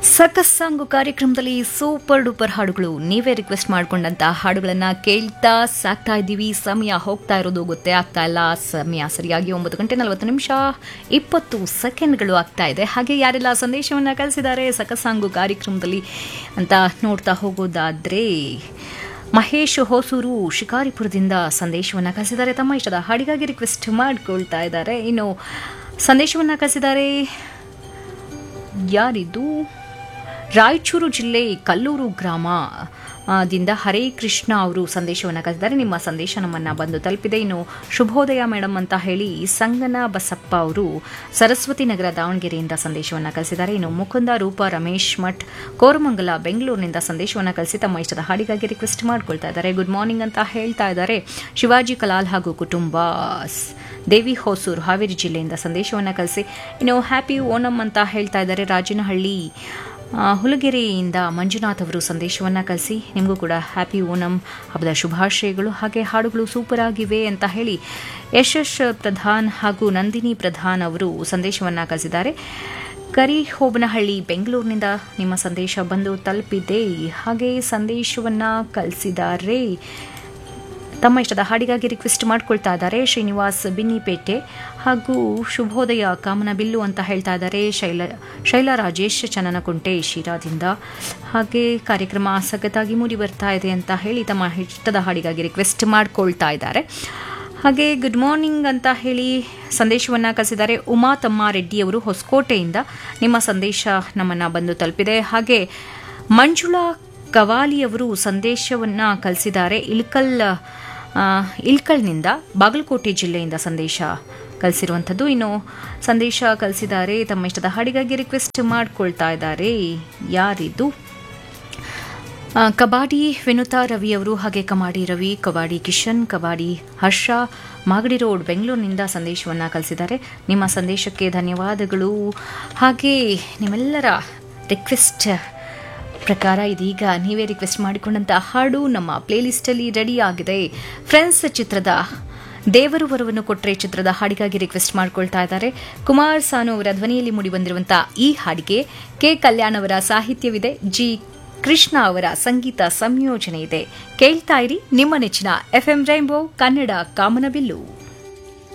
circus song ಕಾರ್ಯಕ್ರಮದಲ್ಲಿ super duper ಹಾಡುಗಳು ನೀವೇ ರಿಕ್ವೆಸ್ಟ್ ಮಾಡ್ಕೊಂಡಂತ ಹಾಡುಗಳನ್ನ ಕೇಳ್ತಾ ಸಾಕ್ತಾ ಇದ್ದೀವಿ ಸಮಯ ಹೋಗ್ತಾ ಇರೋದು ಗೊತ್ತೇ ಆಗ್ತಾ ಇಲ್ಲ ಸಮಯ ಸರಿಯಾಗಿ ಒಂಬತ್ತು ಗಂಟೆ ನಲವತ್ತು ನಿಮಿಷ ಇಪ್ಪತ್ತು ಸೆಕೆಂಡ್ಗಳು ಆಗ್ತಾ ಇದೆ ಹಾಗೆ ಯಾರೆಲ್ಲ ಸಂದೇಶವನ್ನ ಕಳಿಸಿದ್ದಾರೆ ಸರ್ಕಸ್ ಸಾಂಗು ಕಾರ್ಯಕ್ರಮದಲ್ಲಿ ಅಂತ ನೋಡ್ತಾ ಹೋಗೋದಾದ್ರೆ ಮಹೇಶ್ ಹೊಸೂರು ಶಿಕಾರಿಪುರದಿಂದ ಸಂದೇಶವನ್ನ ಕಳಿಸಿದ್ದಾರೆ ತಮ್ಮ ಇಷ್ಟದ ಹಾಡಿಗಾಗಿ ರಿಕ್ವೆಸ್ಟ್ ಮಾಡ್ಕೊಳ್ತಾ ಇದ್ದಾರೆ ಇನ್ನು ಸಂದೇಶವನ್ನ ಕಳಿಸಿದ್ದಾರೆ ಯಾರಿದು ರಾಯಚೂರು ಜಿಲ್ಲೆ ಕಲ್ಲೂರು ಗ್ರಾಮ ಆ, ದಿಂದ ಹರೇ ಕೃಷ್ಣ ಅವರು ಸಂದೇಶವನ್ನು ಕಳಿಸಿದ್ದಾರೆ ನಿಮ್ಮ ಸಂದೇಶ ನಮ್ಮನ್ನ ಬಂದು ತಲುಪಿದೆ ಇನ್ನು ಶುಭೋದಯ ಮೇಡಮ್ ಅಂತ ಹೇಳಿ ಸಂಗನ ಬಸಪ್ಪ ಅವರು ಸರಸ್ವತಿ ನಗರ ದಾವಣಗೆರೆಯಿಂದ ಸಂದೇಶವನ್ನು ಕಳಿಸಿದ್ದಾರೆ ಇನ್ನು ಮುಕುಂದ ರೂಪ ರಮೇಶ್ ಮಠ್ ಕೋರಮಂಗಲ ಬೆಂಗಳೂರಿನಿಂದ ಸಂದೇಶವನ್ನು ಕಳಿಸಿ ತಮ್ಮ ಇಷ್ಟದ ಹಾಡಿಗಾಗಿ ರಿಕ್ವೆಸ್ಟ್ ಮಾಡ್ಕೊಳ್ತಾ ಇದ್ದಾರೆ ಗುಡ್ ಮಾರ್ನಿಂಗ್ ಅಂತ ಹೇಳ್ತಾ ಇದ್ದಾರೆ ಶಿವಾಜಿ ಕಲಾಲ್ ಹಾಗೂ ಕುಟುಂಬ ಸ್- ದೇವಿ ಹೊಸೂರು ಹಾವೇರಿ ಜಿಲ್ಲೆಯಿಂದ ಸಂದೇಶವನ್ನು ಕಳಿಸಿ ಇನ್ನು ಹ್ಯಾಪಿ ಓಣಂ ಅಂತ ಹೇಳ್ತಾ ಇದ್ದಾರೆ ರಾಜನಹಳ್ಳಿ ಆ, ಹುಲಗೆರೆಯಿಂದ ಮಂಜುನಾಥ್ ಅವರು ಸಂದೇಶವನ್ನು ಕಳಿಸಿ ನಿಮಗೂ ಕೂಡ ಹ್ಯಾಪಿ ಓಣಂ ಹಬ್ಬದ ಶುಭಾಶಯಗಳು ಹಾಗೆ ಹಾಡುಗಳು ಸೂಪರ್ ಆಗಿವೆ ಅಂತ ಹೇಳಿ ಯಶಸ್ ಪ್ರಧಾನ್ ಹಾಗೂ ನಂದಿನಿ ಪ್ರಧಾನ್ ಅವರು ಸಂದೇಶವನ್ನು ಕಳಿಸಿದ್ದಾರೆ ಕರಿಹೋಬನಹಳ್ಳಿ ಬೆಂಗಳೂರಿನಿಂದ ನಿಮ್ಮ ಸಂದೇಶ ಬಂದು ತಲುಪಿದೆ ಹಾಗೆ ಸಂದೇಶವನ್ನು ಕಳಿಸಿದ್ದಾರೆ ತಮ್ಮ ಇಷ್ಟದ ಹಾಡಿಗಾಗಿ ರಿಕ್ವೆಸ್ಟ್ ಮಾಡ್ಕೊಳ್ತಾ ಇದ್ದಾರೆ ಶ್ರೀನಿವಾಸ್ ಬಿನ್ನಿಪೇಟೆ ಹಾಗೂ ಶುಭೋದಯ ಕಾಮನ ಬಿಲ್ಲು ಅಂತ ಹೇಳ್ತಾ ಇದ್ದಾರೆ ಶೈಲ ಶೈಲಾ ರಾಜೇಶ್ ಚನ್ನನಕುಂಟೆ ಶಿರಾದಿಂದ ಹಾಗೆ ಕಾರ್ಯಕ್ರಮ ಸಖತ್ತಾಗಿ ಮೂಡಿ ಬರ್ತಾ ಇದೆ ಅಂತ ಹೇಳಿ ತಮ್ಮ ಇಷ್ಟದ ಹಾಡಿಗಾಗಿ ರಿಕ್ವೆಸ್ಟ್ ಮಾಡ್ಕೊಳ್ತಾ ಇದ್ದಾರೆ ಹಾಗೆ ಗುಡ್ ಮಾರ್ನಿಂಗ್ ಅಂತ ಹೇಳಿ ಸಂದೇಶವನ್ನು ಕಳಿಸಿದ್ದಾರೆ ಉಮಾ ತಮ್ಮ ರೆಡ್ಡಿಯವರು ಹೊಸಕೋಟೆಯಿಂದ ನಿಮ್ಮ ಸಂದೇಶ ನಮ್ಮನ್ನ ಬಂದು ತಲುಪಿದೆ ಹಾಗೆ ಮಂಜುಳಾ ಕವಾಲಿಯವರು ಸಂದೇಶವನ್ನ ಕಳಿಸಿದ್ದಾರೆ ಇಳ್ಕಲ್ ಆ, ಇಳ್ಕಲ್ನಿಂದ ಬಾಗಲಕೋಟೆ ಜಿಲ್ಲೆಯಿಂದ ಸಂದೇಶ ಕಳಿಸಿರುವಂಥದ್ದು ಇನ್ನು ಸಂದೇಶ ಕಳಿಸಿದ್ದಾರೆ ತಮ್ಮ ಇಷ್ಟದ ಹಾಡಿಗಾಗಿ ರಿಕ್ವೆಸ್ಟ್ ಮಾಡ್ಕೊಳ್ತಾ ಇದ್ದಾರೆ ಯಾರಿದು ಆ, ಕಬಾಡಿ ವಿನುತಾ ರವಿ ಅವರು ಹಾಗೆ ಕಮಾಡಿ ರವಿ ಕಬಾಡಿ ಕಿಶನ್ ಕಬಾಡಿ ಹರ್ಷ ಮಾಗಡಿ ರೋಡ್ ಬೆಂಗಳೂರಿನಿಂದ ಸಂದೇಶವನ್ನು ಕಳಿಸಿದ್ದಾರೆ ನಿಮ್ಮ ಸಂದೇಶಕ್ಕೆ ಧನ್ಯವಾದಗಳು ಹಾಗೆ ನಿಮ್ಮೆಲ್ಲರ ರಿಕ್ವೆಸ್ಟ್ ಪ್ರಕಾರ ಇದೀಗ ನೀವೇ ರಿಕ್ವೆಸ್ಟ್ ಮಾಡಿಕೊಂಡಂತ ಹಾಡು ನಮ್ಮ ಪ್ಲೇಲಿಸ್ಟಲ್ಲಿ ರೆಡಿ ಆಗಿದೆ ಫ್ರೆಂಡ್ಸ್ ಚಿತ್ರದ ದೇವರು ವರವನ್ನು ಕೊಟ್ರೆ ಚಿತ್ರದ ಹಾಡಿಗಾಗಿ ರಿಕ್ವೆಸ್ಟ್ ಮಾಡ್ಕೊಳ್ತಾ ಇದ್ದಾರೆ ಕುಮಾರ್ ಸಾನು ಅವರ ಧ್ವನಿಯಲ್ಲಿ ಮೂಡಿಬಂದಿರುವಂತಹ ಈ ಹಾಡಿಗೆ ಕೆ ಕಲ್ಯಾಣ್ ಅವರ ಸಾಹಿತ್ಯವಿದೆ ಜಿ ಕೃಷ್ಣ ಅವರ ಸಂಗೀತ ಸಂಯೋಜನೆ ಇದೆ ಕೇಳ್ತಾ ಇರಿ ನಿಮ್ಮ ನೆಚ್ಚಿನ ಎಫ್ಎಂ ರೈನ್ಬೋ ಕನ್ನಡ ಕಾಮನಬಿಲ್ಲು